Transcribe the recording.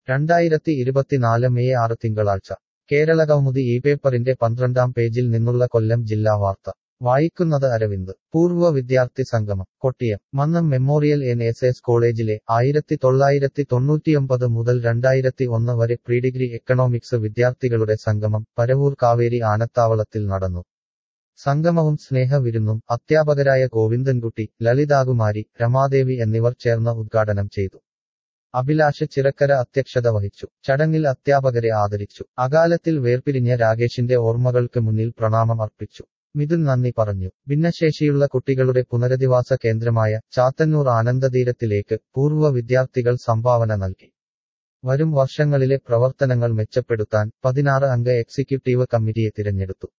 രണ്ടായിരത്തി ഇരുപത്തിനാല് മെയ് ആറ് തിങ്കളാഴ്ച കേരള കൗമുദി ഈ പേപ്പറിന്റെ പന്ത്രണ്ടാം പേജിൽ നിന്നുള്ള കൊല്ലം ജില്ലാ വാർത്ത വായിക്കുന്നത് അരവിന്ദ് പൂർവ്വ വിദ്യാർത്ഥി സംഗമം Kottiyam Mannam memorial N S S കോളേജിലെ ആയിരത്തി തൊള്ളായിരത്തി തൊണ്ണൂറ്റിയൊമ്പത് മുതൽ രണ്ടായിരത്തി ഒന്ന് വരെ പ്രീഡിഗ്രി എക്കണോമിക്സ് വിദ്യാർത്ഥികളുടെ സംഗമം പരവൂർ കാവേരി ആനത്താവളത്തിൽ നടന്നു സംഗമവും സ്നേഹവിരുന്നും അധ്യാപകരായ ഗോവിന്ദൻകുട്ടി ലളിതാകുമാരി രമാദേവി എന്നിവർ ചേർന്ന് ഉദ്ഘാടനം ചെയ്തു അഭിലാഷ് ചിറക്കര അധ്യക്ഷത വഹിച്ചു ചടങ്ങിൽ അധ്യാപകരെ ആദരിച്ചു അകാലത്തിൽ വേർപിരിഞ്ഞ രാകേഷിന്റെ ഓർമ്മകൾക്ക് മുന്നിൽ പ്രണാമം അർപ്പിച്ചു മിഥുൻ നന്ദി പറഞ്ഞു ഭിന്നശേഷിയുള്ള കുട്ടികളുടെ പുനരധിവാസ കേന്ദ്രമായ ചാത്തന്നൂർ ആനന്ദതീരത്തിലേക്ക് പൂർവ്വ വിദ്യാർത്ഥികൾ സംഭാവന നൽകി വരും വർഷങ്ങളിലെ പ്രവർത്തനങ്ങൾ മെച്ചപ്പെടുത്താൻ പതിനാറ് അംഗ എക്സിക്യൂട്ടീവ് കമ്മിറ്റിയെ തിരഞ്ഞെടുത്തു